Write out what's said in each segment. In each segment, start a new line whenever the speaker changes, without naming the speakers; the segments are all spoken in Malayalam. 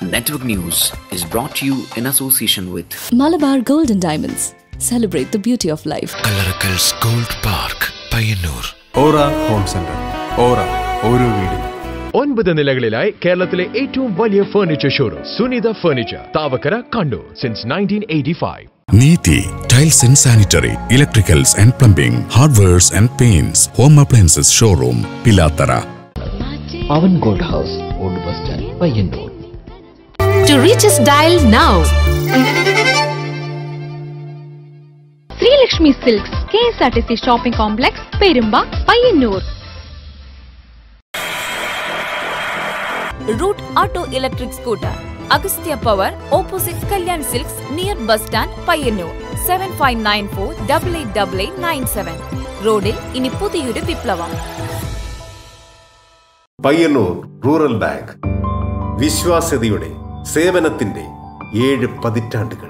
Network News is brought to you in association with
Malabar Gold and Diamonds. Celebrate the beauty of life.
Kallarakkals gold park Payyanur
Aura home centre Aura ഓരോ വീടും
ഒൻപത് നിലകളിലായി കേരളത്തിലെ ഏറ്റവും വലിയ furniture showroom Sunitha furniture Thavakkara Kannur since nineteen eighty five
Neethi tiles and sanitary electricals and plumbing hardwares and paints home appliances showroom Pilathara
Pavan gold house old bus stand Payyanur
To reach us, dial now.
Sreelakshmi silks K S R T C shopping complex Perumba Payyanur
Root Auto Electric Scooter. Agastya Power, opposite Kalyan Silks, near bus stand, Payyanur seven five nine four double eight double eight nine seven റോഡിൽ ഇനി പുതിയൊരു വിപ്ലവം
പയ്യന്നൂർ റൂറൽ ബാങ്ക് വിശ്വാസ്യതയുടെ സേവനത്തിന്റെ ഏഴ് പതിറ്റാണ്ടുകൾ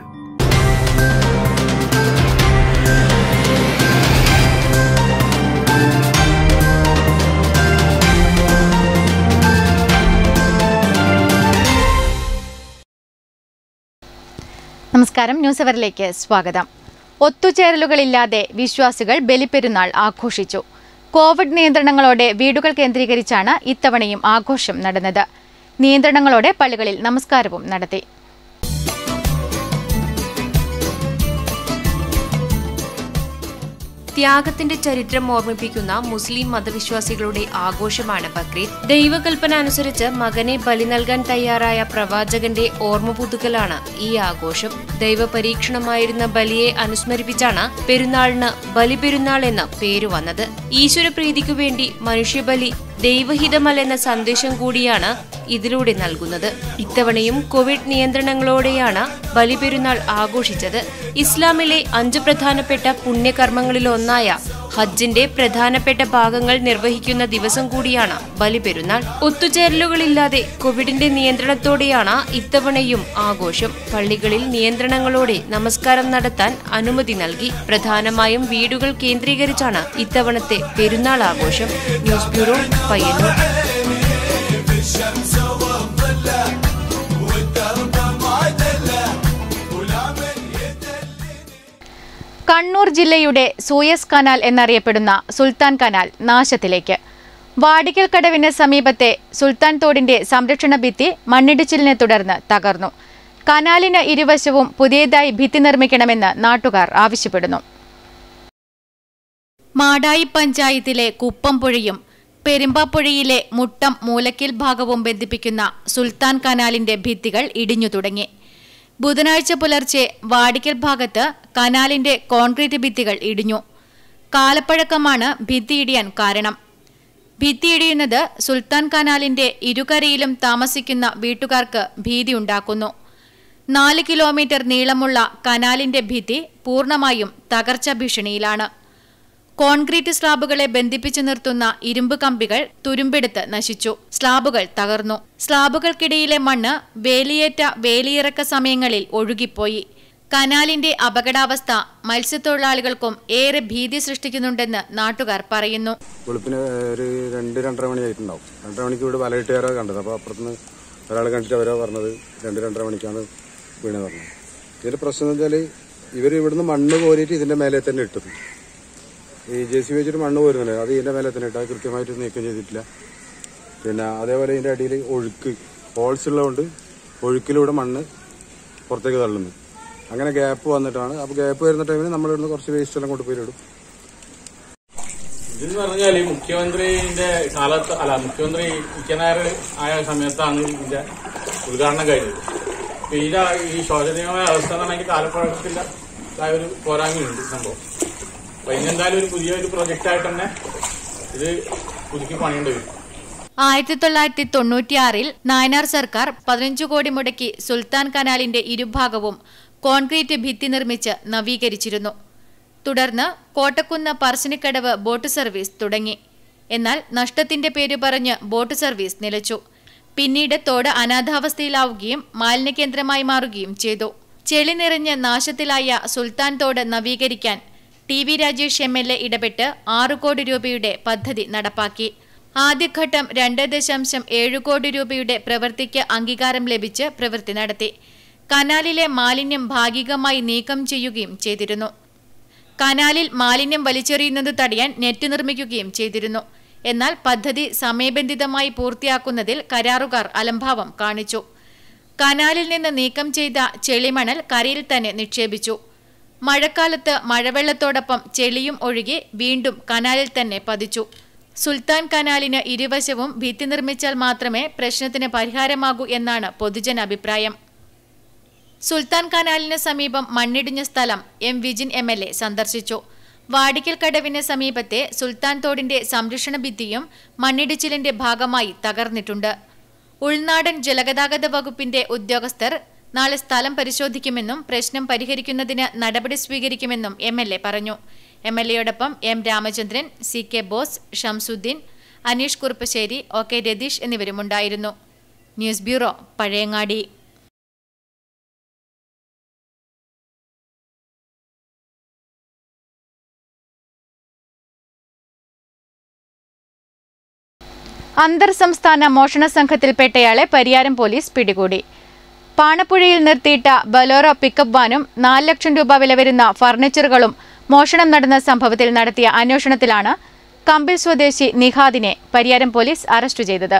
നമസ്കാരം ന്യൂസ് അവറിലേക്ക് സ്വാഗതം ഒത്തുചേരലുകളില്ലാതെ വിശ്വാസികൾ ബലിപ്പെരുന്നാൾ ആഘോഷിച്ചു കോവിഡ് നിയന്ത്രണങ്ങളോടെ വീടുകൾ കേന്ദ്രീകരിച്ചാണ് ഇത്തവണയും ആഘോഷം നടന്നത് നിയന്ത്രണങ്ങളോടെ പള്ളികളിൽ നമസ്കാരവും നടത്തി
ത്യാഗത്തിന്റെ ചരിത്രം ഓർമ്മിപ്പിക്കുന്ന മുസ്ലിം മതവിശ്വാസികളുടെ ആഘോഷമാണ് ബക്രീദ് ദൈവകൽപ്പന അനുസരിച്ച് മകനെ ബലി നൽകാൻ തയ്യാറായ പ്രവാചകന്റെ ഓർമ്മ പുതുക്കലാണ് ഈ ആഘോഷം ദൈവപരീക്ഷണമായിരുന്ന ബലിയെ അനുസ്മരിപ്പിച്ചാണ് പെരുന്നാളിന് ബലിപെരുന്നാൾ എന്ന പേര് വന്നത് ഈശ്വരപ്രീതിക്കു വേണ്ടി മനുഷ്യബലി ദൈവഹിതമല്ലെന്ന സന്ദേശം കൂടിയാണ് ഇതിലൂടെ നൽകുന്നത് ഇത്തവണയും കോവിഡ് നിയന്ത്രണങ്ങളോടെയാണ് ബലിപെരുന്നാൾ ആഘോഷിച്ചത് ഇസ്ലാമിലെ അഞ്ച് പ്രധാനപ്പെട്ട പുണ്യകർമ്മങ്ങളിലൊന്നായ ഹജ്ജിന്റെ പ്രധാനപ്പെട്ട ഭാഗങ്ങൾ നിർവഹിക്കുന്ന ദിവസം കൂടിയാണ് ബലിപെരുന്നാൾ ഒത്തുചേരലുകളില്ലാതെ കോവിഡിന്റെ നിയന്ത്രണത്തോടെയാണ് ഇത്തവണയും ആഘോഷം പള്ളികളിൽ നിയന്ത്രണങ്ങളോടെ നമസ്കാരം നടത്താൻ അനുമതി നൽകി പ്രധാനമായും വീടുകൾ കേന്ദ്രീകരിച്ചാണ് ഇത്തവണത്തെ പെരുന്നാൾ ആഘോഷം ന്യൂസ് ബ്യൂറോ പയ്യന്നൂർ
കണ്ണൂർ ജില്ലയുടെ സൂയസ് കനാൽ എന്നറിയപ്പെടുന്ന സുൽത്താൻ കനാൽ നാശത്തിലേക്ക് വാടിക്കൽ കടവിന് സമീപത്തെ സുൽത്താൻ തോടിന്റെ സംരക്ഷണ ഭിത്തി മണ്ണിടിച്ചിലിനെ തുടർന്ന് തകർന്നു കനാലിന് ഇരുവശവും പുതിയതായി ഭിത്തി നിർമ്മിക്കണമെന്ന് നാട്ടുകാർ ആവശ്യപ്പെടുന്നു മാടായി പഞ്ചായത്തിലെ കുപ്പംപുഴയും പെരുമ്പാപ്പുഴയിലെ മുട്ടം മൂലക്കിൽ ഭാഗവും ബന്ധിപ്പിക്കുന്ന സുൽത്താൻ കനാലിന്റെ ഭിത്തികൾ ഇടിഞ്ഞു തുടങ്ങി ബുധനാഴ്ച പുലർച്ചെ വാടിക്കൽ ഭാഗത്ത് കനാലിന്റെ കോൺക്രീറ്റ് ഭിത്തികൾ ഇടിഞ്ഞു കാലപ്പഴക്കമാണ് ഭിത്തിയിടിയാൻ കാരണം ഭിത്തിയിടിയുന്നത് സുൽത്താൻ കനാലിന്റെ ഇരുകരയിലും താമസിക്കുന്ന വീട്ടുകാർക്ക് ഭീതിയുണ്ടാക്കുന്നു നാല് കിലോമീറ്റർ നീളമുള്ള കനാലിന്റെ ഭിത്തി പൂർണ്ണമായും തകർച്ച ഭീഷണിയിലാണ് കോൺക്രീറ്റ് സ്ലാബുകളെ ബന്ധിപ്പിച്ചു നിർത്തുന്ന ഇരുമ്പ് കമ്പികൾ തുരുമ്പെടുത്ത് നശിച്ചു സ്ലാബുകൾ തകർന്നു സ്ലാബുകൾക്കിടയിലെ മണ്ണ് വേലിയേറ്റ വേലിയിറക്ക സമയങ്ങളിൽ ഒഴുകിപ്പോയി കനാലിന്റെ അപകടാവസ്ഥ മത്സ്യത്തൊഴിലാളികൾക്കും ഏറെ ഭീതി സൃഷ്ടിക്കുന്നുണ്ടെന്ന് നാട്ടുകാർ പറയുന്നു
വെളുപ്പിന് ഒരു രണ്ട് രണ്ടര മണിയായിട്ടുണ്ടാവും രണ്ടര മണിക്ക് ഇവിടെ വലയിട്ടുകാരോ കണ്ടത് അപ്പോൾ അപ്പുറത്തുനിന്ന് ഒരാൾ കണ്ടിട്ട് അവരോ പറഞ്ഞത് രണ്ട് രണ്ടര മണിക്കാണ് വീണ് പറഞ്ഞത് ഇതിന്റെ പ്രശ്നം എന്ന് വെച്ചാൽ ഇവർ ഇവിടുന്ന് മണ്ണ് കോരിയിട്ട് ഇതിന്റെ മേലെ തന്നെ ഇട്ടത് ഈ ജെ സി വെച്ചിട്ട് മണ്ണ് കോരുന്നില്ല അത് ഇതിന്റെ മേലെ തന്നെ ഇട്ട് അത് കൃത്യമായിട്ട് നീക്കം ചെയ്തിട്ടില്ല പിന്നെ അതേപോലെ ഇതിന്റെ അടിയിൽ ഒഴുക്ക് ഹോൾസ് ഉള്ളതുകൊണ്ട് ഒഴുക്കിലൂടെ മണ്ണ് പുറത്തേക്ക് തള്ളുന്നു അങ്ങനെ ഗ്യാപ്പ് വന്നിട്ടാണ് അപ്പോൾ ഗ്യാപ്പ് വരുന്ന ടൈമിൽ നമ്മൾ ഇവിടുന്ന് കുറച്ച് വേസ്റ്റ് എല്ലാം കൊണ്ടുപോയി ഇടും
ഇതെന്ന് പറഞ്ഞാല് മുഖ്യമന്ത്രിന്റെ കാലത്ത് അല്ല മുഖ്യമന്ത്രി ഇക്കനായർ ആയ സമയത്താണ് ഇതിന്റെ ഉദ്ഘാടനം കഴിഞ്ഞത് അപ്പൊ ഇതിന്റെ ഈ ശോചനീയമായ അവസ്ഥ എന്ന് പറഞ്ഞാൽ കാലപ്പഴക്കത്തിന്റെ ആ ഒരു പോരായ്മയുണ്ട് സംഭവം അപ്പൊ ഇനെന്തായാലും ഒരു പുതിയൊരു പ്രൊജക്റ്റ് ആയിട്ട് തന്നെ ഇത് പുതുക്കി പണിയേണ്ടി വരും
ആയിരത്തി തൊള്ളായിരത്തി തൊണ്ണൂറ്റിയാറിൽ നായനാർ സർക്കാർ പതിനഞ്ചു കോടി മുടക്കി സുൽത്താൻ കനാലിന്റെ ഇരുഭാഗവും കോൺക്രീറ്റ് ഭിത്തി നിർമ്മിച്ച് നവീകരിച്ചിരുന്നു തുടർന്ന് കോട്ടക്കുന്ന് പറശ്ശിനിക്കടവ് ബോട്ട് സർവീസ് തുടങ്ങി എന്നാൽ നഷ്ടത്തിന്റെ പേര് പറഞ്ഞ് ബോട്ട് സർവീസ് നിലച്ചു പിന്നീട് തോട് അനാഥാവസ്ഥയിലാവുകയും മാലിന്യകേന്ദ്രമായി മാറുകയും ചെയ്തു ചെളി നിറഞ്ഞ് നാശത്തിലായ സുൽത്താൻ തോട് നവീകരിക്കാൻ T V Rajesh M L A ഇടപെട്ട് ആറു കോടി രൂപയുടെ പദ്ധതി നടപ്പാക്കി ആദ്യഘട്ടം രണ്ട് ദശാംശം ഏഴ് കോടി രൂപയുടെ പ്രവൃത്തിക്ക് അംഗീകാരം ലഭിച്ച് പ്രവൃത്തി നടത്തി കനാലിലെ മാലിന്യം ഭാഗികമായി നീക്കം ചെയ്യുകയും ചെയ്തിരുന്നു കനാലിൽ മാലിന്യം വലിച്ചെറിയുന്നത് തടയാൻ നെറ്റ് നിർമ്മിക്കുകയും ചെയ്തിരുന്നു എന്നാൽ പദ്ധതി സമയബന്ധിതമായി പൂർത്തിയാക്കുന്നതിൽ കരാറുകാർ അലംഭാവം കാണിച്ചു കനാലിൽ നിന്ന് നീക്കം ചെയ്ത ചെളിമണൽ കരയിൽ തന്നെ നിക്ഷേപിച്ചു മഴക്കാലത്ത് മഴവെള്ളത്തോടൊപ്പം ചെളിയും ഒഴുകി വീണ്ടും കനാലിൽ തന്നെ പതിച്ചു സുൽത്താൻ കനാലിന് ഇരുവശവും ഭിത്തി നിർമ്മിച്ചാൽ മാത്രമേ പ്രശ്നത്തിന് പരിഹാരമാകൂ എന്നാണ് പൊതുജന അഭിപ്രായം സുൽത്താൻ കനാലിന് സമീപം മണ്ണിടിഞ്ഞ സ്ഥലം M Vijin M L A സന്ദർശിച്ചു വാടിക്കൽ കടവിന് സമീപത്തെ സുൽത്താൻ തോടിന്റെ സംരക്ഷണ ഭിത്തിയും മണ്ണിടിച്ചിലിന്റെ ഭാഗമായി തകർന്നിട്ടുണ്ട് ഉൾനാടൻ ജലഗതാഗത വകുപ്പിന്റെ ഉദ്യോഗസ്ഥർ നാളെ സ്ഥലം പരിശോധിക്കുമെന്നും പ്രശ്നം പരിഹരിക്കുന്നതിന് നടപടി സ്വീകരിക്കുമെന്നും എം എൽ എ പറഞ്ഞു എം എൽ എയോടൊപ്പം M Ramachandran C K Bose Shamsudheen Aneesh Kuruppassery O K Ratheesh എന്നിവരുമുണ്ടായിരുന്നു ന്യൂസ് ബ്യൂറോ പഴയങ്ങാടി അന്തർ സംസ്ഥാന മോഷണ സംഘത്തിൽപ്പെട്ടയാളെ പരിയാരം പോലീസ് പിടികൂടി പാണപ്പുഴയിൽ നിർത്തിയിട്ട ബലോറോ പിക്കപ്പ് വാനും നാല് ലക്ഷം രൂപ വില വരുന്ന ഫർണിച്ചറുകളും മോഷണം നടന്ന സംഭവത്തിൽ നടത്തിയ അന്വേഷണത്തിലാണ് കമ്പിൽ സ്വദേശി നിഹാദിനെ പരിയാരം പോലീസ് അറസ്റ്റ് ചെയ്തത്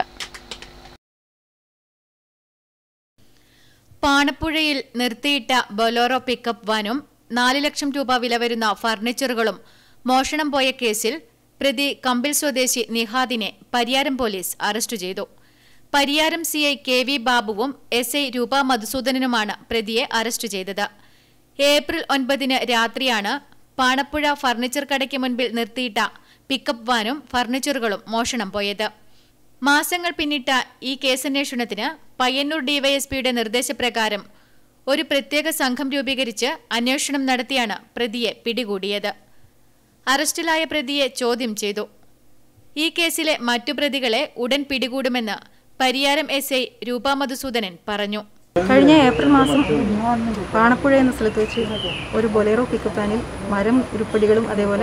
പാണപ്പുഴയിൽ നിർത്തിയിട്ട ബൊലോറോ പിക്കപ്പ് വാനും നാല് ലക്ഷം രൂപ വില വരുന്ന ഫർണിച്ചറുകളും മോഷണം പോയ കേസിൽ പ്രതി കമ്പിൽ സ്വദേശി നിഹാദിനെ പരിയാരം പോലീസ് അറസ്റ്റ് ചെയ്തു Pariyaram C I K V ബാബുവും എസ് ഐ രൂപ മധുസൂദനനുമാണ് പ്രതിയെ അറസ്റ്റ് ചെയ്തത് ഏപ്രിൽ ഒൻപതിന് രാത്രിയാണ് പാണപ്പുഴ ഫർണിച്ചർ കടയ്ക്ക് മുൻപിൽ നിർത്തിയിട്ട പിക്കപ്പ് വാനും ഫർണിച്ചറുകളും മോഷണം പോയത് മാസങ്ങൾ പിന്നിട്ട ഈ കേസന്വേഷണത്തിന് പയ്യന്നൂർ ഡിവൈഎസ്പിയുടെ നിർദ്ദേശപ്രകാരം ഒരു പ്രത്യേക സംഘം രൂപീകരിച്ച് അന്വേഷണം നടത്തിയാണ് പ്രതിയെ പിടികൂടിയത് അറസ്റ്റിലായ പ്രതിയെ ചോദ്യം ചെയ്തു ഈ കേസിലെ മറ്റു പ്രതികളെ ഉടൻ പിടികൂടുമെന്ന് പരിയാരം എസ് ഐ രൂപ മധുസൂദനൻ പറഞ്ഞു
കഴിഞ്ഞ ഏപ്രിൽ മാസം പാണപ്പുഴ എന്ന സ്ഥലത്ത് വെച്ച് ഒരു ബൊലേറോ പിക്കപ്പ് വാനിൽ മരം ഉരുപ്പടികളും അതേപോലെ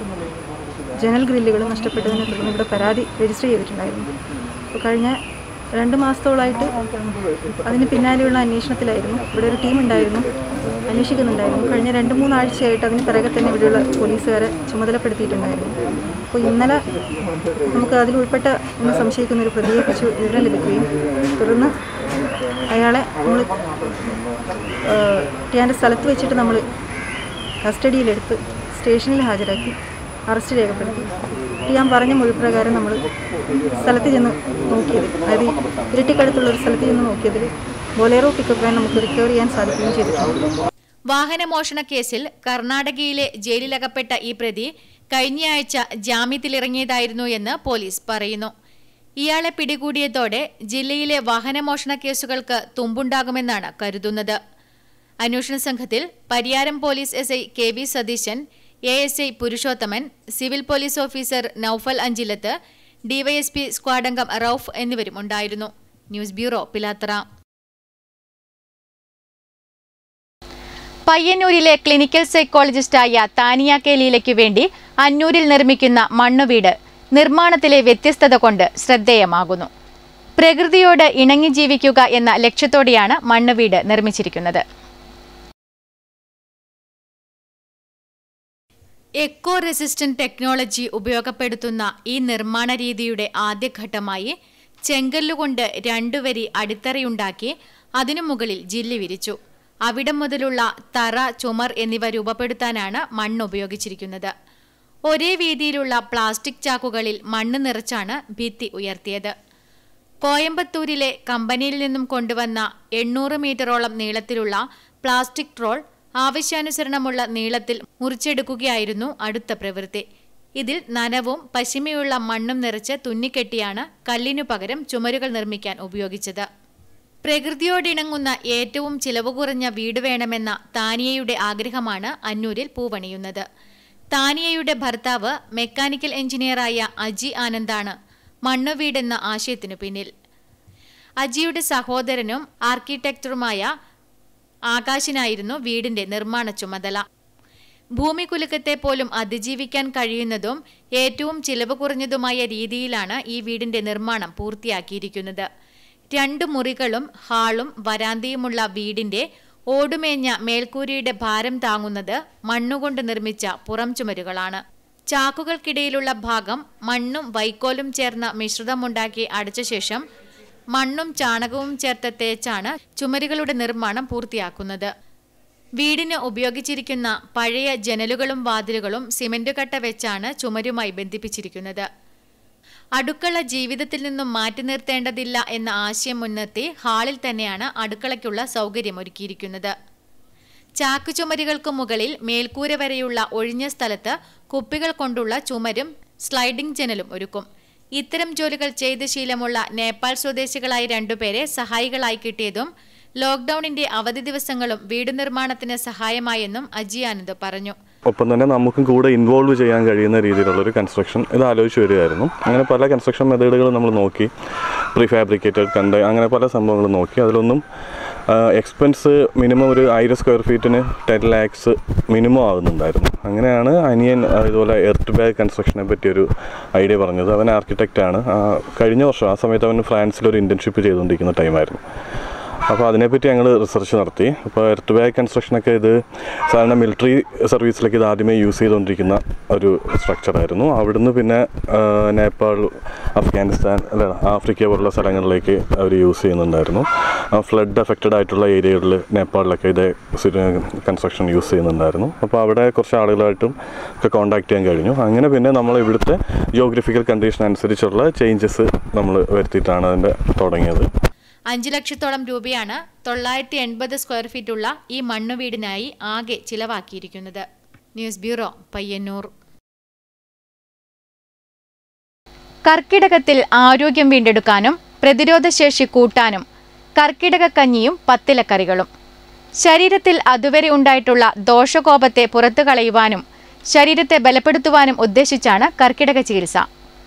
ജനൽ ഗ്രില്ലുകളും നഷ്ടപ്പെട്ടതിനെ തുടർന്ന് ഇവിടെ പരാതി രജിസ്റ്റർ ചെയ്തിട്ടുണ്ടായിരുന്നു അപ്പോൾ കഴിഞ്ഞ രണ്ട് മാസത്തോളമായിട്ട് അതിന് പിന്നാലെയുള്ള അന്വേഷണത്തിലായിരുന്നു ഇവിടെ ഒരു ടീം ഉണ്ടായിരുന്നു അന്വേഷിക്കുന്നുണ്ടായിരുന്നു കഴിഞ്ഞ രണ്ട് മൂന്നാഴ്ചയായിട്ട് അതിന് പിറകെ തന്നെ ഇവിടെയുള്ള പോലീസുകാരെ ചുമതലപ്പെടുത്തിയിട്ടുണ്ടായിരുന്നു അപ്പോൾ ഇന്നലെ നമുക്ക് അതിൽ ഉൾപ്പെട്ട എന്ന് സംശയിക്കുന്ന ഒരു പ്രതിയെക്കുറിച്ച് വിവരം ലഭിക്കുകയും തുടർന്ന് അയാളെ നമ്മൾ ടിയാൻ്റെ സ്ഥലത്ത് വെച്ചിട്ട് നമ്മൾ കസ്റ്റഡിയിലെടുത്ത് സ്റ്റേഷനിൽ ഹാജരാക്കി അറസ്റ്റ് രേഖപ്പെടുത്തി ടിയാൻ പറഞ്ഞ മൊഴിപ്രകാരം നമ്മൾ സ്ഥലത്ത് ചെന്ന് നോക്കിയത് അതായത് ഇരട്ടിക്കടുത്തുള്ള ഒരു സ്ഥലത്ത് ചെന്ന് നോക്കിയതിൽ ബൊലേറോ പിക്കപ്പ് വാൻ നമുക്ക് റിക്കവർ ചെയ്യാൻ സാധിക്കുകയും ചെയ്തിട്ടുണ്ട്
വാഹനമോഷണ കേസിൽ കർണാടകയിലെ ജയിലിലകപ്പെട്ട ഈ പ്രതി കഴിഞ്ഞയാഴ്ച ജാമ്യത്തിലിറങ്ങിയതായിരുന്നു എന്ന് പോലീസ് പറയുന്നു ഇയാളെ പിടികൂടിയതോടെ ജില്ലയിലെ വാഹനമോഷണ കേസുകൾക്ക് തുമ്പുണ്ടാകുമെന്നാണ് കരുതുന്നത് അന്വേഷണ സംഘത്തിൽ Pariyaram police S I K V Satheesan A S I Purushothaman civil police officer Noufal Anchilath DYSP സ്ക്വാഡംഗം റൌഫ് എന്നിവരും ഉണ്ടായിരുന്നു ന്യൂസ് ബ്യൂറോ പിലാത്തറ പയ്യന്നൂരിലെ ക്ലിനിക്കൽ സൈക്കോളജിസ്റ്റായ താനിയ കെ ലീലയ്ക്കു വേണ്ടി അന്നൂരിൽ നിർമ്മിക്കുന്ന മണ്ണുവീട് നിർമ്മാണത്തിലെ വ്യത്യസ്തത കൊണ്ട് ശ്രദ്ധേയമാകുന്നു പ്രകൃതിയോട് ഇണങ്ങി ജീവിക്കുക എന്ന ലക്ഷ്യത്തോടെയാണ് മണ്ണുവീട് നിർമ്മിച്ചിരിക്കുന്നത് എക്കോ റെസിസ്റ്റന്റ് ടെക്നോളജി ഉപയോഗപ്പെടുത്തുന്ന ഈ നിർമ്മാണ രീതിയുടെ ആദ്യഘട്ടമായി ചെങ്കല്ലുകൊണ്ട് രണ്ടുവരി അടിത്തറയുണ്ടാക്കി അതിനു മുകളിൽ ജില്ലി വിരിച്ചു അവിടം മുതലുള്ള തറ ചുമർ എന്നിവ രൂപപ്പെടുത്താനാണ് മണ്ണ് ഉപയോഗിച്ചിരിക്കുന്നത് ഒരേ വീതിയിലുള്ള പ്ലാസ്റ്റിക് ചാക്കുകളിൽ മണ്ണ് നിറച്ചാണ് ഭിത്തി ഉയർത്തിയത് കോയമ്പത്തൂരിലെ കമ്പനിയിൽ നിന്നും കൊണ്ടുവന്ന എണ്ണൂറ് മീറ്ററോളം നീളത്തിലുള്ള പ്ലാസ്റ്റിക് ട്രോൾ ആവശ്യാനുസരണമുള്ള നീളത്തിൽ മുറിച്ചെടുക്കുകയായിരുന്നു അടുത്ത പ്രവൃത്തി ഇതിൽ നനവും പശിമയുള്ള മണ്ണും നിറച്ച് തുന്നിക്കെട്ടിയാണ് കല്ലിനു പകരം ചുമരുകൾ നിർമ്മിക്കാൻ ഉപയോഗിച്ചത് പ്രകൃതിയോടിണങ്ങുന്ന ഏറ്റവും ചിലവ് കുറഞ്ഞ വീട് വേണമെന്ന താനിയയുടെ ആഗ്രഹമാണ് അന്നൂരിൽ പൂവണിയുന്നത് താനിയയുടെ ഭർത്താവ് മെക്കാനിക്കൽ എഞ്ചിനീയറായ അജി ആനന്ദാണ് മണ്ണുവീടെന്ന ആശയത്തിനു പിന്നിൽ അജിയുടെ സഹോദരനും ആർക്കിടെക്ടറുമായ ആകാശിനായിരുന്നു വീടിന്റെ നിർമ്മാണ ചുമതല ഭൂമികുലുക്കത്തെ പോലും അതിജീവിക്കാൻ കഴിയുന്നതും ഏറ്റവും ചിലവ് കുറഞ്ഞതുമായ രീതിയിലാണ് ഈ വീടിന്റെ നിർമ്മാണം പൂർത്തിയാക്കിയിരിക്കുന്നത് രണ്ട് മുറികളും ഹാളും വരാന്തയുമുള്ള വീടിന്റെ ഓടുമേഞ്ഞ മേൽക്കൂരയുടെ ഭാരം താങ്ങുന്നത് മണ്ണുകൊണ്ട് നിർമ്മിച്ച പുറം ചുമരുകളാണ് ചാക്കുകൾക്കിടയിലുള്ള ഭാഗം മണ്ണും വൈക്കോലും ചേർന്ന മിശ്രിതമുണ്ടാക്കി അടച്ച ശേഷം മണ്ണും ചാണകവും ചേർത്ത് തേച്ചാണ് ചുമരുകളുടെ നിർമ്മാണം പൂർത്തിയാക്കുന്നത് വീടിന് ഉപയോഗിച്ചിരിക്കുന്ന പഴയ ജനലുകളും വാതിലുകളും സിമന്റ് കട്ട വെച്ചാണ് ചുമരുമായി ബന്ധിപ്പിച്ചിരിക്കുന്നത് അടുക്കള ജീവിതത്തിൽ നിന്നും മാറ്റി നിർത്തേണ്ടതില്ല എന്ന ആശയം മുൻനിർത്തി ഹാളിൽ തന്നെയാണ് അടുക്കളയ്ക്കുള്ള സൗകര്യം ഒരുക്കിയിരിക്കുന്നത് ചാക്കുചുമരുകൾക്ക് മുകളിൽ മേൽക്കൂര വരെയുള്ള ഒഴിഞ്ഞ സ്ഥലത്ത് കുപ്പികൾ കൊണ്ടുള്ള ചുമരും സ്ലൈഡിംഗ് ജനലും ഒരുക്കും ഇത്തരം ജോലികൾ ചെയ്ത് ശീലമുള്ള നേപ്പാൾ സ്വദേശികളായ രണ്ടുപേരെ സഹായികളായി കിട്ടിയതും ലോക്ഡൌണിന്റെ അവധി ദിവസങ്ങളും വീട് നിർമ്മാണത്തിന് സഹായമായെന്നും അജിയാനന്ദ് പറഞ്ഞു
ഒപ്പം തന്നെ നമുക്കും കൂടെ ഇൻവോൾവ് ചെയ്യാൻ കഴിയുന്ന രീതിയിലുള്ള ഒരു കൺസ്ട്രക്ഷൻ ഇത് ആലോചിച്ച് വരികയായിരുന്നു അങ്ങനെ പല കൺസ്ട്രക്ഷൻ മെത്തേഡുകൾ നമ്മൾ നോക്കി പ്രീ ഫാബ്രിക്കേറ്റഡ് കണ്ട് അങ്ങനെ പല സംഭവങ്ങൾ നോക്കി അതിലൊന്നും എക്സ്പെൻസ് മിനിമം ഒരു ആയിരം സ്ക്വയർ ഫീറ്റിന് ടെൻ ലാക്സ് മിനിമം ആകുന്നുണ്ടായിരുന്നു അങ്ങനെയാണ് അനിയൻ ആ, ഇതുപോലെ എർത്ത് ബാഗ് കൺസ്ട്രക്ഷനെ പറ്റി ഒരു ഐഡിയ പറഞ്ഞത് അവൻ ആർക്കിടെക്റ്റാണ് കഴിഞ്ഞ വർഷം ആ സമയത്ത് അവൻ ഫ്രാൻസിൽ ഒരു ഇൻറ്റേൺഷിപ്പ് ചെയ്തുകൊണ്ടിരിക്കുന്ന ടൈമായിരുന്നു അപ്പോൾ അതിനെപ്പറ്റി ഞങ്ങൾ റിസർച്ച് നടത്തി അപ്പോൾ എർത്ത് ബാഗ് കൺസ്ട്രക്ഷനൊക്കെ ഇത് സാധാരണ മിലിറ്ററി സർവീസിലേക്ക് ഇത് ആദ്യമേ യൂസ് ചെയ്തുകൊണ്ടിരിക്കുന്ന ഒരു സ്ട്രക്ചറായിരുന്നു അവിടുന്ന് പിന്നെ ആ, നേപ്പാൾ അഫ്ഗാനിസ്ഥാൻ അല്ല ആഫ്രിക്ക പോലുള്ള സ്ഥലങ്ങളിലേക്ക് അവർ യൂസ് ചെയ്യുന്നുണ്ടായിരുന്നു ഫ്ലഡ് അഫക്റ്റഡ് ആയിട്ടുള്ള ഏരിയകളിൽ നേപ്പാളിലൊക്കെ ഇതേ കൺസ്ട്രക്ഷൻ യൂസ് ചെയ്യുന്നുണ്ടായിരുന്നു അപ്പോൾ അവിടെ കുറച്ച് ആളുകളായിട്ടും ഒക്കെ കോൺടാക്ട് ചെയ്യാൻ കഴിഞ്ഞു അങ്ങനെ പിന്നെ നമ്മൾ ഇവിടുത്തെ ജിയോഗ്രഫിക്കൽ കണ്ടീഷൻ അനുസരിച്ചുള്ള ചേഞ്ചസ് നമ്മൾ വരുത്തിയിട്ടാണ് അതിൻ്റെ തുടങ്ങിയത്
അഞ്ചു ലക്ഷത്തോളം രൂപയാണ് തൊള്ളായിരത്തി എൺപത് സ്ക്വയർ ഫീറ്റുള്ള ഈ മണ്ണുവീടിനായി ആകെ ചിലവാക്കിയിരിക്കുന്നത് ന്യൂസ് ബ്യൂറോ പയ്യന്നൂർ കർക്കിടകത്തിൽ ആരോഗ്യം വീണ്ടെടുക്കാനും പ്രതിരോധശേഷി കൂട്ടാനും കർക്കിടക കഞ്ഞിയും പത്തിലക്കറികളും ശരീരത്തിൽ അതുവരെ ഉണ്ടായിട്ടുള്ള ദോഷകോപത്തെ പുറത്തു കളയുവാനും ശരീരത്തെ ബലപ്പെടുത്തുവാനും ഉദ്ദേശിച്ചാണ് കർക്കിടക ചികിത്സ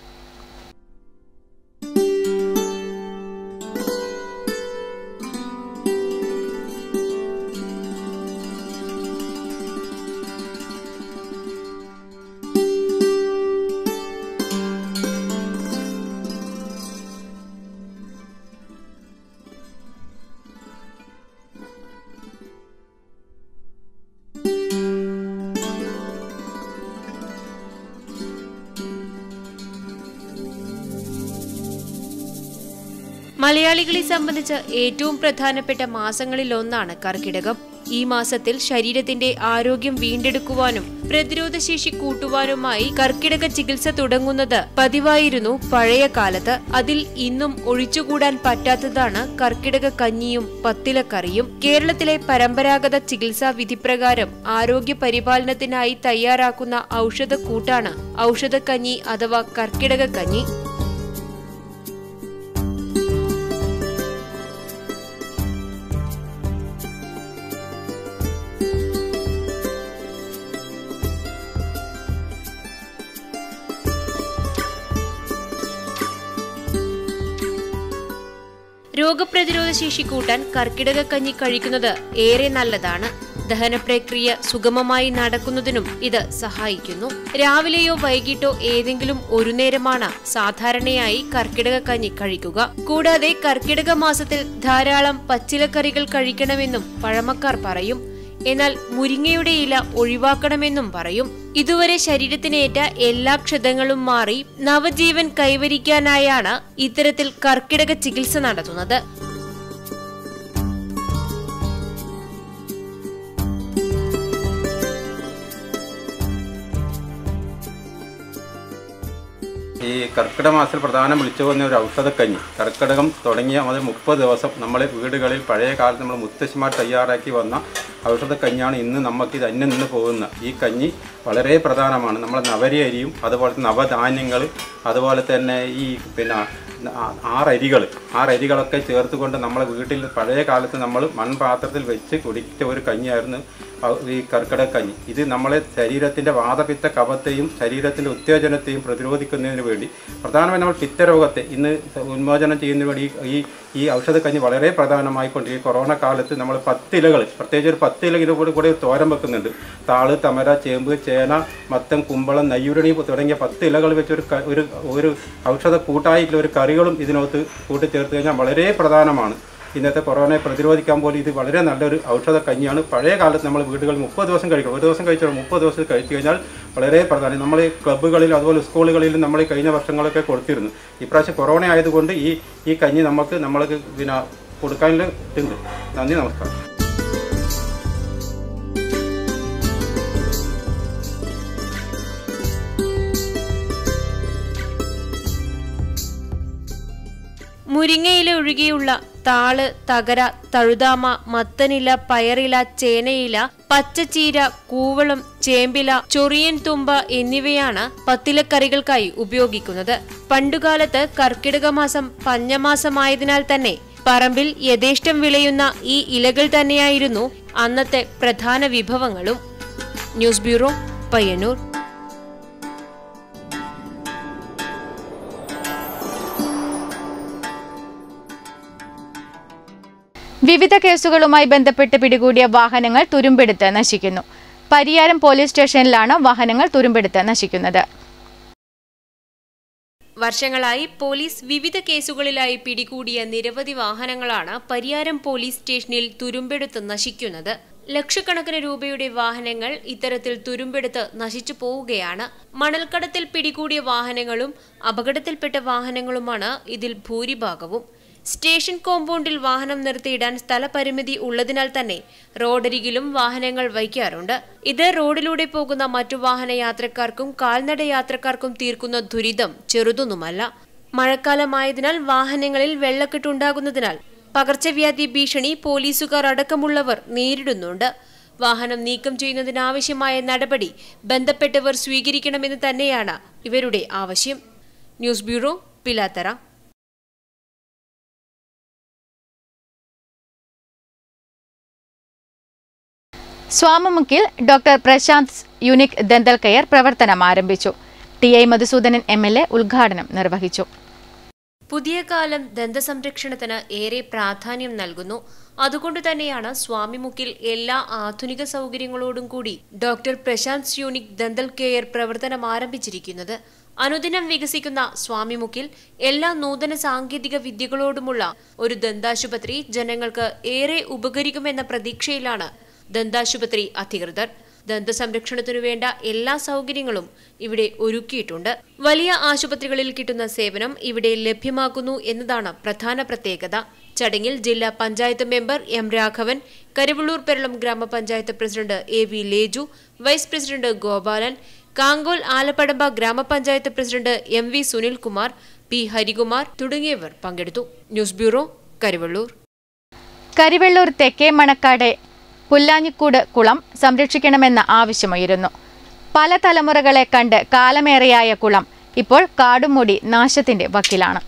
മലയാളികളെ സംബന്ധിച്ച് ഏറ്റവും പ്രധാനപ്പെട്ട മാസങ്ങളിലൊന്നാണ് കർക്കിടകം ഈ മാസത്തിൽ ശരീരത്തിന്റെ ആരോഗ്യം വീണ്ടെടുക്കുവാനും പ്രതിരോധശേഷി കൂട്ടുവാനുമായി കർക്കിടക ചികിത്സ തുടങ്ങുന്നത് പതിവായിരുന്നു പഴയ കാലത്ത് അതിൽ ഇന്നും ഒഴിച്ചുകൂടാൻ പറ്റാത്തതാണ് കർക്കിടക കഞ്ഞിയും പത്തിലക്കറിയും കേരളത്തിലെ പരമ്പരാഗത ചികിത്സാ വിധിപ്രകാരം ആരോഗ്യ പരിപാലനത്തിനായി തയ്യാറാക്കുന്ന ഔഷധക്കൂട്ടാണ് ഔഷധക്കഞ്ഞി അഥവാ കർക്കിടക കഞ്ഞി രോഗപ്രതിരോധ ശേഷി കൂട്ടാൻ കർക്കിടക കഞ്ഞി കഴിക്കുന്നത് ഏറെ നല്ലതാണ് ദഹനപ്രക്രിയ സുഗമമായി നടക്കുന്നതിനും ഇത് സഹായിക്കുന്നു രാവിലെയോ വൈകിട്ടോ ഏതെങ്കിലും ഒരു നേരമാണ് സാധാരണയായി കർക്കിടക കഞ്ഞി കഴിക്കുക കൂടാതെ കർക്കിടക മാസത്തിൽ ധാരാളം പച്ചിലക്കറികൾ കഴിക്കണമെന്നും പഴമക്കാർ പറയും എന്നാൽ മുരിങ്ങയുടെ ഇല ഒഴിവാക്കണമെന്നും പറയും ഇതുവരെ ശരീരത്തിനേറ്റ എല്ലാ ക്ഷതങ്ങളും മാറി നവജീവൻ കൈവരിക്കാനായാണ് ഇത്തരത്തിൽ കർക്കിടക ചികിത്സ നടത്തുന്നത്
ഈ കർക്കിടക മാസത്തിൽ പ്രധാനം വിളിച്ചു പോകുന്ന ഒരു ഔഷധക്കഞ്ഞി കർക്കിടകം തുടങ്ങിയ മുതൽ മുപ്പത് ദിവസം നമ്മളെ വീടുകളിൽ പഴയ കാലത്ത് നമ്മൾ മുത്തശ്ശിമാർ തയ്യാറാക്കി വന്ന ഔഷധക്കഞ്ഞിയാണ് ഇന്ന് നമുക്ക് ഇത് അന്യം നിന്ന് പോകുന്നത് ഈ കഞ്ഞി വളരെ പ്രധാനമാണ് നമ്മൾ നവരി അരിയും അതുപോലെ തന്നെ നവധാന്യങ്ങൾ അതുപോലെ തന്നെ ഈ പിന്നെ ആ- ആറരികൾ ആറരികളൊക്കെ ചേർത്തുകൊണ്ട് നമ്മളെ വീട്ടിൽ പഴയ കാലത്ത് നമ്മൾ മൺപാത്രത്തിൽ വെച്ച് കുടിച്ച ഒരു കഞ്ഞിയായിരുന്നു ഔ- ഈ കർക്കിടകക്കഞ്ഞി ഇത് നമ്മളെ ശരീരത്തിൻ്റെ വാതപിത്ത കഫത്തെയും ശരീരത്തിൻ്റെ ഉത്തേജനത്തെയും പ്രതിരോധിക്കുന്നതിന് വേണ്ടി പ്രധാനമായും നമ്മൾ പിത്തരോഗത്തെ ഇന്ന് ഉന്മോചനം ചെയ്യുന്നതിന് വേണ്ടി ഈ ഈ ഔഷധക്കഞ്ഞി വളരെ പ്രധാനമായിക്കൊണ്ട് ഈ കൊറോണ കാലത്ത് നമ്മൾ പത്തിലകൾ പ്രത്യേകിച്ച് ഒരു പത്തിലകൾ കൂടി കൂടി തോരൻ വെക്കുന്നുണ്ട് താള് തമര ചേമ്പ് ചേന മത്തൻ കുമ്പളം നെയ്യുരണി തുടങ്ങിയ പത്ത് ഇലകൾ വെച്ച് ഒരു ക- ഒരു ഒരു ഔഷധ കൂട്ടായിട്ടുള്ള ഒരു കറികളും ഇതിനകത്ത് കൂട്ടിച്ചേർത്ത് കഴിഞ്ഞാൽ വളരെ പ്രധാനമാണ് ഇന്നത്തെ കൊറോണയെ പ്രതിരോധിക്കാൻ പോലും ഇത് വളരെ നല്ലൊരു ഔഷധ കഞ്ഞിയാണ് പഴയ കാലത്ത് നമ്മൾ വീടുകളിൽ മുപ്പത് ദിവസം കഴിക്കും ഒരു ദിവസം കഴിച്ചാൽ മുപ്പത് ദിവസം കഴിച്ചു കഴിഞ്ഞാൽ വളരെ പ്രധാനം നമ്മൾ ഈ ക്ലബ്ബുകളിൽ അതുപോലെ സ്കൂളുകളിലും നമ്മൾ ഈ കഴിഞ്ഞ വർഷങ്ങളൊക്കെ കൊടുത്തിരുന്നു ഇപ്രാവശ്യം കൊറോണ ആയതുകൊണ്ട് ഈ ഈ കഞ്ഞി നമുക്ക് നമ്മൾക്ക് പിന്നെ കൊടുക്കാനുള്ള ഇതുണ്ട് നന്ദി നമസ്കാരം
മുരിങ്ങയില ഒഴികെയുള്ള താള് തകര തഴുതാമ മത്തനില പയറില ചേനയില പച്ചച്ചീര കൂവളം ചേമ്പില ചൊറിയൻ തുമ്പ എന്നിവയാണ് പത്തിലക്കറികൾക്കായി ഉപയോഗിക്കുന്നത് പണ്ടുകാലത്ത് കർക്കിടക മാസം പഞ്ഞമാസമായതിനാൽ തന്നെ പറമ്പിൽ യഥേഷ്ടം വിളയുന്ന ഈ ഇലകൾ തന്നെയായിരുന്നു അന്നത്തെ പ്രധാന വിഭവങ്ങളും ന്യൂസ് ബ്യൂറോ പയ്യന്നൂർ
വിവിധ കേസുകളുമായി ബന്ധപ്പെട്ട് പിടികൂടിയ വാഹനങ്ങൾ തുരുമ്പെടുത്ത് നശിക്കുന്നു പരിയാരം പോലീസ് സ്റ്റേഷനിലാണ് വാഹനങ്ങൾ തുരുമ്പെടുത്ത് നശിക്കുന്നത്
വർഷങ്ങളായി പോലീസ് വിവിധ കേസുകളിലായി പിടികൂടിയ നിരവധി വാഹനങ്ങളാണ് പരിയാരം പോലീസ് സ്റ്റേഷനിൽ തുരുമ്പെടുത്ത് നശിക്കുന്നത് ലക്ഷക്കണക്കിന് രൂപയുടെ വാഹനങ്ങൾ ഇത്തരത്തിൽ തുരുമ്പെടുത്ത് നശിച്ചു പോവുകയാണ് മണൽക്കടത്തിൽ പിടികൂടിയ വാഹനങ്ങളും അപകടത്തിൽപ്പെട്ട വാഹനങ്ങളുമാണ് ഇതിൽ ഭൂരിഭാഗവും സ്റ്റേഷൻ കോമ്പൗണ്ടിൽ വാഹനം നിർത്തിയിടാൻ സ്ഥലപരിമിതി ഉള്ളതിനാൽ തന്നെ റോഡരികിലും വാഹനങ്ങൾ വയ്ക്കാറുണ്ട് ഇത് റോഡിലൂടെ പോകുന്ന മറ്റു വാഹന യാത്രക്കാർക്കും കാൽനട യാത്രക്കാർക്കും തീർക്കുന്ന ദുരിതം ചെറുതൊന്നുമല്ല മഴക്കാലമായതിനാൽ വാഹനങ്ങളിൽ വെള്ളക്കെട്ടുണ്ടാകുന്നതിനാൽ പകർച്ചവ്യാധി ഭീഷണി പോലീസുകാർ അടക്കമുള്ളവർ നേരിടുന്നുണ്ട് വാഹനം നീക്കം ചെയ്യുന്നതിനാവശ്യമായ നടപടി ബന്ധപ്പെട്ടവർ സ്വീകരിക്കണമെന്ന് തന്നെയാണ് ഇവരുടെ ആവശ്യം ന്യൂസ് ബ്യൂറോ പിലാത്തറ
സ്വാമമുക്കിൽ doctor Prashanth unique dental care പ്രവർത്തനം ആരംഭിച്ചു T I Madhusoodhanan M L A ഉദ്ഘാടനം നിർവഹിച്ചു
പുതിയ കാലം ദന്തസംരക്ഷണത്തിന് ഏറെ പ്രാധാന്യം നൽകുന്നു അതുകൊണ്ട് തന്നെയാണ് സ്വാമിമുക്കിൽ എല്ലാ ആധുനിക സൗകര്യങ്ങളോടും കൂടി doctor Prashanth unique dental care പ്രവർത്തനം ആരംഭിച്ചിരിക്കുന്നത് അനുദിനം വികസിക്കുന്ന സ്വാമിമുക്കിൽ എല്ലാ നൂതന സാങ്കേതിക വിദ്യകളോടുമുള്ള ഒരു ദന്താശുപത്രി ജനങ്ങൾക്ക് ഏറെ ഉപകരിക്കുമെന്ന പ്രതീക്ഷയിലാണ് ദന്താശുപത്രി അധികൃതർ ദന്തസംരക്ഷണത്തിനു വേണ്ട എല്ലാ സൗകര്യങ്ങളും ഇവിടെ ഒരുക്കിയിട്ടുണ്ട് വലിയ ആശുപത്രികളിൽ കിട്ടുന്ന സേവനം ഇവിടെ ലഭ്യമാക്കുന്നു എന്നതാണ് പ്രധാന പ്രത്യേകത ചടങ്ങിൽ ജില്ലാ panchayat member M Raghavan Karuvalloor Peralam grama panchayat president A V Leju vice president Gopalan Kankol Alapadamba grama panchayat president M V Sunilkumar P Harikumar തുടങ്ങിയവർ പങ്കെടുത്തു ന്യൂസ് ബ്യൂറോ കരുവള്ളൂർ
കരിവെള്ളൂർ തെക്കേ മണക്കാട് പുല്ലാഞ്ഞിക്കൂട് കുളം സംരക്ഷിക്കണമെന്ന ആവശ്യമുയരുന്നു പല തലമുറകളെ കണ്ട് കാലമേറെയായ കുളം ഇപ്പോൾ കാടുമൂടി നാശത്തിന്റെ വക്കിലാണ്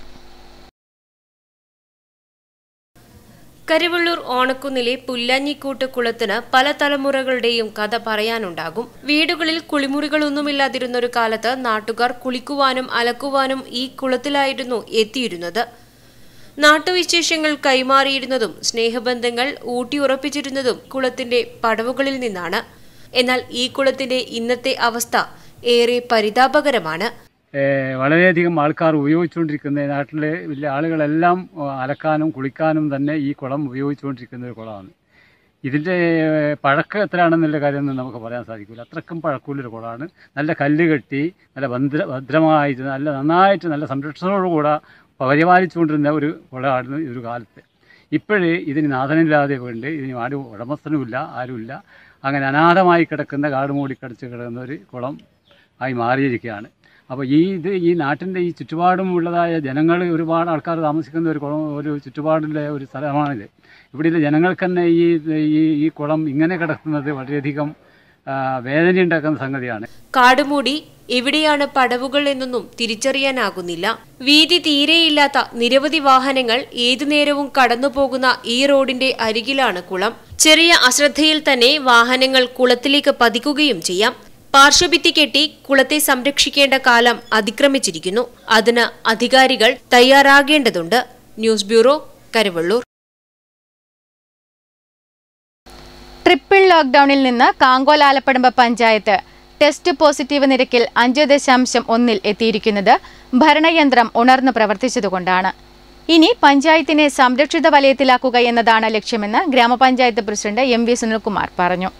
കരുവള്ളൂർ ഓണക്കുന്നിലെ പുല്ലാഞ്ഞിക്കൂട്ട് കുളത്തിന് പല തലമുറകളുടെയും കഥ പറയാനുണ്ടാകും വീടുകളിൽ കുളിമുറികളൊന്നുമില്ലാതിരുന്ന ഒരു കാലത്ത് നാട്ടുകാർ കുളിക്കുവാനും അലക്കുവാനും ഈ കുളത്തിലായിരുന്നു എത്തിയിരുന്നത് നാട്ടുവിശേഷങ്ങൾ കൈമാറിയിരുന്നതും സ്നേഹബന്ധങ്ങൾ ഊട്ടിയുറപ്പിച്ചിരുന്നതും കുളത്തിന്റെ പടവുകളിൽ നിന്നാണ് എന്നാൽ ഈ കുളത്തിന്റെ ഇന്നത്തെ അവസ്ഥ ഏറെ പരിതാപകരമാണ്
ഏഹ് വളരെയധികം ആൾക്കാർ ഉപയോഗിച്ചുകൊണ്ടിരിക്കുന്ന നാട്ടിലെ വലിയ ആളുകളെല്ലാം ഏഹ് അലക്കാനും കുളിക്കാനും തന്നെ ഈ കുളം ഉപയോഗിച്ചുകൊണ്ടിരിക്കുന്ന ഒരു കുളമാണ് ഇതിൻ്റെ ഏഹ് പഴക്കം എത്രയാണെന്നുള്ള കാര്യമൊന്നും നമുക്ക് പറയാൻ സാധിക്കില്ല അത്രക്കും പഴക്കമുള്ളൊരു കുളമാണ് നല്ല കല്ല് കെട്ടി നല്ല ഭദ്ര ഭദ്രമായിട്ട് നല്ല നന്നായിട്ട് നല്ല സംരക്ഷണത്തോടുകൂടെ പരിപാലിച്ചുകൊണ്ടിരുന്ന ഒരു കുളമായിരുന്നു ഈ ഒരു കാലത്ത് ഇപ്പോഴേ ഇതിന് നാഥനില്ലാതെ കൊണ്ട് ഇതിന് ആരും ഉടമസ്ഥനുമില്ല ആരുമില്ല അങ്ങനെ അനാഥമായി കിടക്കുന്ന കാട് മൂടിക്കടച്ച് കിടക്കുന്ന ഒരു കുളം ആയി മാറിയിരിക്കുകയാണ് അപ്പോൾ ഈ ഇത് ഈ നാട്ടിൻ്റെ ഈ ചുറ്റുപാടും ഉള്ളതായ ജനങ്ങൾ ഒരുപാട് ആൾക്കാർ താമസിക്കുന്ന ഒരു കുളം ഒരു ചുറ്റുപാടിലെ ഒരു സ്ഥലമാണിത് ഇവിടെയുള്ള ജനങ്ങൾക്ക് തന്നെ ഈ ഈ ഈ കുളം ഇങ്ങനെ കിടക്കുന്നത് വളരെയധികം ആ, വേദനയുണ്ടാക്കുന്ന സംഗതിയാണ്
കാടുമൂടി എവിടെയാണ് പടവുകൾ എന്നൊന്നും തിരിച്ചറിയാനാകുന്നില്ല വീതി തീരെയില്ലാത്ത നിരവധി വാഹനങ്ങൾ ഏതു നേരവും കടന്നുപോകുന്ന ഈ റോഡിന്റെ അരികിലാണ് കുളം ചെറിയ അശ്രദ്ധയിൽ തന്നെ വാഹനങ്ങൾ കുളത്തിലേക്ക് പതിക്കുകയും ചെയ്യാം പാർശ്വഭിത്തി കെട്ടി കുളത്തെ സംരക്ഷിക്കേണ്ട കാലം അതിക്രമിച്ചിരിക്കുന്നു അതിന് അധികാരികൾ തയ്യാറാകേണ്ടതുണ്ട് ന്യൂസ് ബ്യൂറോ കരുവള്ളൂർ
ട്രിപ്പിൾ ലോക്ഡൌണിൽ നിന്ന് കാങ്കോൽ ആലപ്പടമ്പ പഞ്ചായത്ത് ടെസ്റ്റ് പോസിറ്റീവ് നിരക്കിൽ അഞ്ച് ദശാംശം ഒന്നിൽ എത്തിയിരിക്കുന്നത് ഭരണയന്ത്രം ഉണർന്നു പ്രവർത്തിച്ചതുകൊണ്ടാണ് ഇനി പഞ്ചായത്തിനെ സംരക്ഷിത വലയത്തിലാക്കുക എന്നതാണ് ലക്ഷ്യമെന്ന് ഗ്രാമപഞ്ചായത്ത് പ്രസിഡന്റ് എം വി സുനിൽകുമാർ പറഞ്ഞു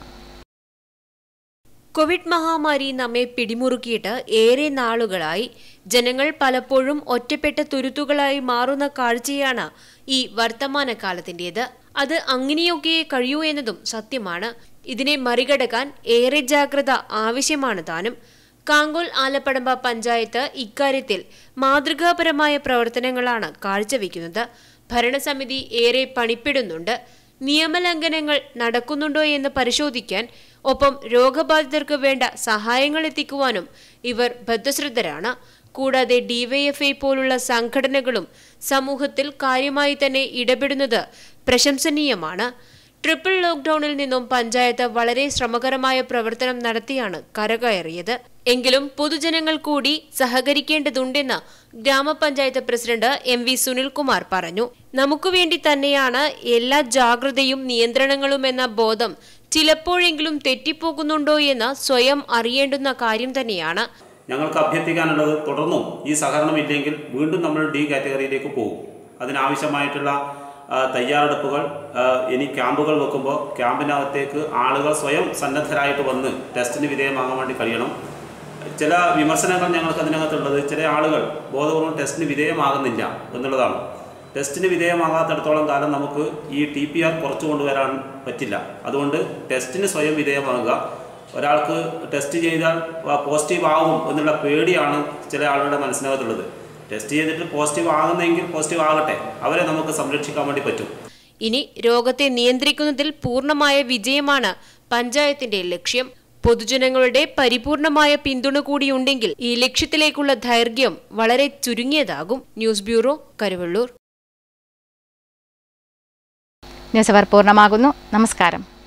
കോവിഡ് മഹാമാരി നമ്മെ പിടിമുറുക്കിയിട്ട് ഏറെ നാളുകളായി ജനങ്ങൾ പലപ്പോഴും ഒറ്റപ്പെട്ട തുരുത്തുകളായി മാറുന്ന കാഴ്ചയാണ് ഈ വർത്തമാനകാലത്തിന്റേത് അത് അങ്ങനെയൊക്കെ കഴിയൂ എന്നതും സത്യമാണ് ഇതിനെ മറികടക്കാൻ ഏറെ ജാഗ്രത ആവശ്യമാണ് താനും കാങ്കോൽ ആലപ്പടമ്പ പഞ്ചായത്ത് ഇക്കാര്യത്തിൽ മാതൃകാപരമായ പ്രവർത്തനങ്ങളാണ് കാഴ്ചവെക്കുന്നത് ഭരണസമിതി ഏറെ പണിപ്പെടുന്നുണ്ട് നിയമലംഘനങ്ങൾ നടക്കുന്നുണ്ടോ എന്ന് പരിശോധിക്കാൻ ഒപ്പം രോഗബാധിതർക്ക് വേണ്ട സഹായങ്ങൾ എത്തിക്കുവാനും ഇവർ ബദ്ധശ്രദ്ധരാണ് കൂടാതെ ഡിവൈഎഫ്ഐ പോലുള്ള സംഘടനകളും സമൂഹത്തിൽ കാര്യമായി തന്നെ ഇടപെടുന്നത് പ്രശംസനീയമാണ് ട്രിപ്പിൾ ലോക്ഡൌണിൽ നിന്നും പഞ്ചായത്ത് വളരെ ശ്രമകരമായ പ്രവർത്തനം നടത്തിയാണ് കരകയറിയത് എങ്കിലും പൊതുജനങ്ങൾ കൂടി സഹകരിക്കേണ്ടതുണ്ടെന്ന് ഗ്രാമപഞ്ചായത്ത് പ്രസിഡന്റ് എം വി സുനിൽകുമാർ പറഞ്ഞു നമുക്ക് വേണ്ടി തന്നെയാണ് എല്ലാ ജാഗ്രതയും നിയന്ത്രണങ്ങളും എന്ന ബോധം ചിലപ്പോഴെങ്കിലും തെറ്റിപ്പോകുന്നുണ്ടോ എന്ന് സ്വയം അറിയേണ്ടുന്ന കാര്യം തന്നെയാണ്
ഞങ്ങൾക്ക് അഭ്യർത്ഥിക്കാനുള്ളത് തുടർന്നും ഈ സഹകരണം ഇല്ലെങ്കിൽ വീണ്ടും നമ്മൾ ഡി കാറ്റഗറിയിലേക്ക് പോകും അതിനാവശ്യമായിട്ടുള്ള ആ, തയ്യാറെടുപ്പുകൾ ആ, ഇനി ക്യാമ്പുകൾ വെക്കുമ്പോൾ ക്യാമ്പിനകത്തേക്ക് ആളുകൾ സ്വയം സന്നദ്ധരായിട്ട് വന്ന് ടെസ്റ്റിന് വിധേയമാകാൻ വേണ്ടി കഴിയണം ചില വിമർശനങ്ങൾ ഞങ്ങൾക്ക് അതിനകത്തുള്ളത് ചില ആളുകൾ ബോധപൂർവം ടെസ്റ്റിന് വിധേയമാകുന്നില്ല എന്നുള്ളതാണ് ടെസ്റ്റിന് വിധേയമാകാത്തിടത്തോളം കാലം നമുക്ക് ഈ ടി പി ആർ കുറച്ചു കൊണ്ടുവരാൻ പറ്റില്ല അതുകൊണ്ട് ടെസ്റ്റിന് സ്വയം വിധേയമാകുക ഒരാൾക്ക് ടെസ്റ്റ് ചെയ്താൽ പോസിറ്റീവ് ആകും എന്നുള്ള പേടിയാണ് ചില ആളുകളുടെ മനസ്സിനകത്തുള്ളത് ടെസ്റ്റ് ചെയ്തിട്ട് പോസിറ്റീവ് ആകുന്നെങ്കിൽ പോസിറ്റീവ് ആകട്ടെ അവരെ നമുക്ക് സംരക്ഷിക്കാൻ വേണ്ടി പറ്റും
ഇനി രോഗത്തെ നിയന്ത്രിക്കുന്നതിൽ പൂർണ്ണമായ വിജയമാണ് പഞ്ചായത്തിന്റെ ലക്ഷ്യം പൊതുജനങ്ങളുടെ പരിപൂർണമായ പിന്തുണ കൂടിയുണ്ടെങ്കിൽ ഈ ലക്ഷ്യത്തിലേക്കുള്ള ദൈർഘ്യം വളരെ ചുരുങ്ങിയതാകും ന്യൂസ് ബ്യൂറോ കരുവള്ളൂർ
ന്യൂസ് അവർ പൂർണ്ണമാകുന്നു നമസ്കാരം